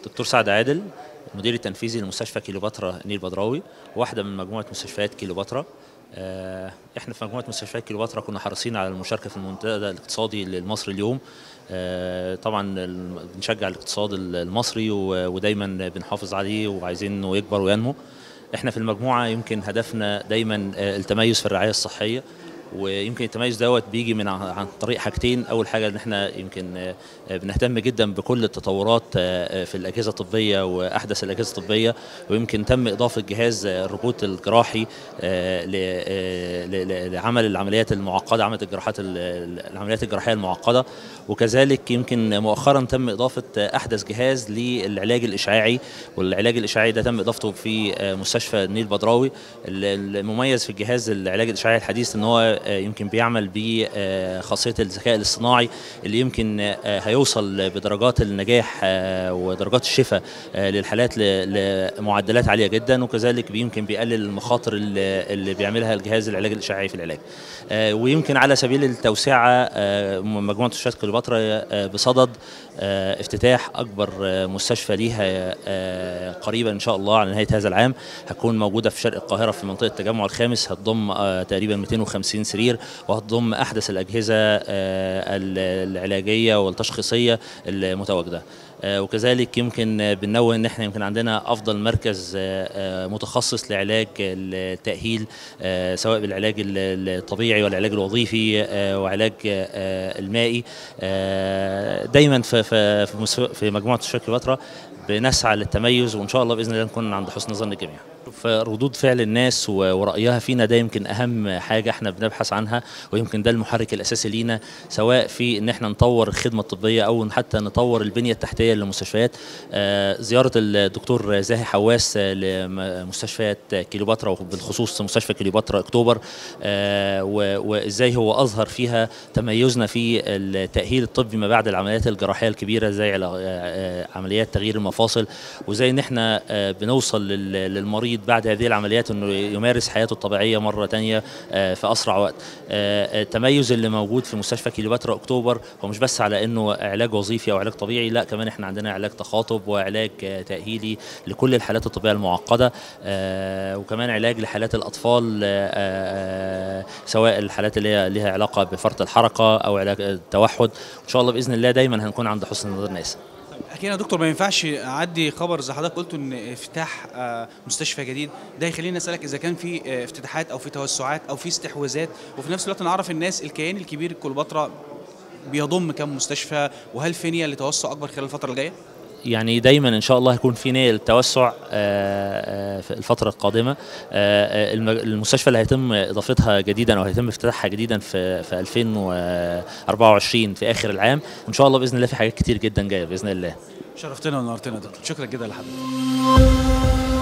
دكتور سعد عادل المدير التنفيذي لمستشفى كيلوباترا نيل بدراوي واحده من مجموعه مستشفيات كيلوباترا آه، احنا في مجموعه مستشفيات كيلوباترا كنا حريصين على المشاركه في المنتدى الاقتصادي لمصر اليوم آه، طبعا ال- بنشجع الاقتصاد المصري و- ودايما بنحافظ عليه وعايزين انه يكبر وينمو احنا في المجموعه يمكن هدفنا دايما آه، التميز في الرعايه الصحيه ويمكن التميز دوت بيجي من عن عن طريق حاجتين اول حاجه ان احنا يمكن آه، آه، بنهتم جدا بكل التطورات آه، آه، في الاجهزه الطبيه واحدث الاجهزه الطبيه ويمكن تم اضافه جهاز آه، الروبوت الجراحي آه، ل- آه، ل- ل- لعمل العمليات المعقده عمل الجراحات ال- العمليات الجراحيه المعقده وكذلك يمكن مؤخرا تم اضافه آه، احدث جهاز للعلاج الاشعاعي والعلاج الاشعاعي ده تم اضافته في آه، مستشفى النيل بدراوي ال- المميز في الجهاز العلاج الاشعاعي الحديث ان هو آه، يمكن بيعمل بخاصيه الذكاء الاصطناعي اللي يمكن آه، هيوصل بدرجات النجاح آه، ودرجات الشفاء آه، للحالات ل- لمعدلات عاليه جدا وكذلك يمكن بيقلل المخاطر اللي اللي بيعملها الجهاز العلاج الاشعاعي في العلاج آه، ويمكن على سبيل التوسعه آه، مجموعه مستشفيات كليوباترا آه، بصدد آه، افتتاح اكبر آه، مستشفى ليها آه، قريبا ان شاء الله على نهايه هذا العام هتكون موجوده في شرق القاهره في منطقه التجمع الخامس هتضم آه، تقريبا 250 سرير وهتضم احدث الاجهزه آه، العلاجيه والتشخيصيه المتواجده آه، وكذلك يمكن آه، بننوه ان احنا يمكن عندنا افضل مركز آه، آه، متخصص لعلاج التاهيل آه، سواء بالعلاج ال- الطبيعي والعلاج الوظيفي آه، وعلاج آه، المائي آه، دايما في في في مس- في مجموعه مستشفيات كليوباترا بنسعى للتميز وان شاء الله باذن الله نكون عند حسن ظن الجميع. فردود فعل الناس و- ورايها فينا ده يمكن اهم حاجه احنا بنبحث عنها ويمكن ده المحرك الاساسي لينا سواء في ان احنا نطور الخدمه الطبيه او حتى نطور البنيه التحتيه للمستشفيات آه، زياره الدكتور زاهي حواس آه، لمستشفيات كيلوباترا وبالخصوص مستشفى كيلوباترا اكتوبر آه، و- وازاي هو اظهر فيها تميزنا في التاهيل الطبي ما بعد العمليات الجراحيه الكبيره زي علا- آه، آه، عمليات تغيير المفاصل وزي ان احنا آه، بنوصل لل- للمريض بعد هذه العمليات انه يمارس حياته الطبيعيه مره تانية آه، في اسرع وقت آه، التميز اللي موجود في مستشفى كيلوباترا اكتوبر هو مش بس على انه علاج وظيفي او علاج طبيعي لا كمان احنا عندنا علاج تخاطب وعلاج آه، تاهيلي لكل الحالات الطبيه المعقده آه، وكمان علاج لحالات الاطفال آه، آه، سواء الحالات اللي هي لها علاقه بفرط الحركه او علاج التوحد ان شاء الله باذن الله دايما هنكون عند حسن نظر الناس حكينا يا دكتور ما ينفعش اعدي خبر زي حضرتك قلت ان افتتاح آه، مستشفى جديد ده يخليني اسالك اذا كان في آه، افتتاحات او في توسعات او في استحواذات وفي نفس الوقت نعرف الناس الكيان الكبير كليوباترا بيضم كم مستشفى وهل في نيه لتوسع اكبر خلال الفتره الجايه؟ يعني دايما ان شاء الله هيكون في نيه للتوسع آه، آه، في الفتره القادمه آه، آه، الم- المستشفى اللي هيتم اضافتها جديدا او هيتم افتتاحها جديدا في في 2024 في اخر العام وان شاء الله باذن الله في حاجات كتير جدا جايه باذن الله شرفتنا ونورتنا يا دكتور شكرا جدا لحضرتك